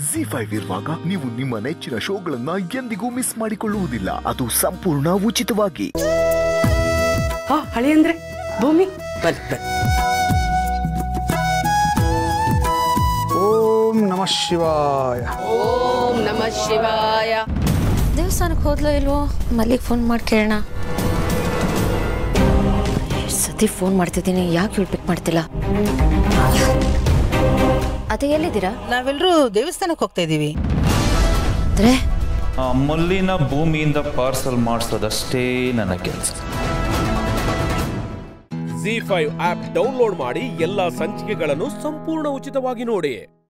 G five ಇರುವಾಗ ನೀವು ನಿಮ್ಮ ನೆಚ್ಚಿನ ಶೋಗಳನ್ನ ಎಂದಿಗೂ ಮಿಸ್ ಮಾಡಿಕೊಳ್ಳುವುದಿಲ್ಲ ಅದು ಸಂಪೂರ್ಣ ಉಚಿತವಾಗಿ ಹಾ ಹಳಿ ಅಂದ್ರೆ ಭೂಮಿ ಬನ್ನಿ ಬನ್ನಿ ಓಂ ನಮಃ ಶಿವಾಯ ಓಂ ನಮ ಶಿವಾಯ ದೇವಸ್ಥಾನಕ್ಕೆ ಹೋದ್ಲೋ ಇಲ್ವೋ ಮಲ್ಲಿಗೆ ಫೋನ್ ಮಾಡಿ ಕೇಳೋಣ ಎಷ್ಟ್ ಸತಿ ಫೋನ್ ಮಾಡ್ತಿದ್ದೀನಿ ಯಾಕೆ ಇವಳು ಪಿಕ್ ಮಾಡ್ತಿಲ್ಲ ಅದೇ ಎಲ್ಲಿದ್ದೀರಾ ನಾವೆಲ್ಲರೂ ದೇವಸ್ಥಾನಕ್ಕೆ ಹೋಗ್ತಾ ಇದ್ದೀವಿ ಅಂದ್ರೆ ಆ ಮಲ್ಲಿನ ಭೂಮಿಯಿಂದ ಪಾರ್ಸಲ್ ಮಾಡಿಸೋದಷ್ಟೇ ನನ್ನ ಕೆಲಸ ಜಿ ಫೈವ್ ಆಪ್ ಡೌನ್ಲೋಡ್ ಮಾಡಿ ಎಲ್ಲಾ ಸಂಚಿಕೆಗಳನ್ನು ಸಂಪೂರ್ಣ ಉಚಿತವಾಗಿ ನೋಡಿ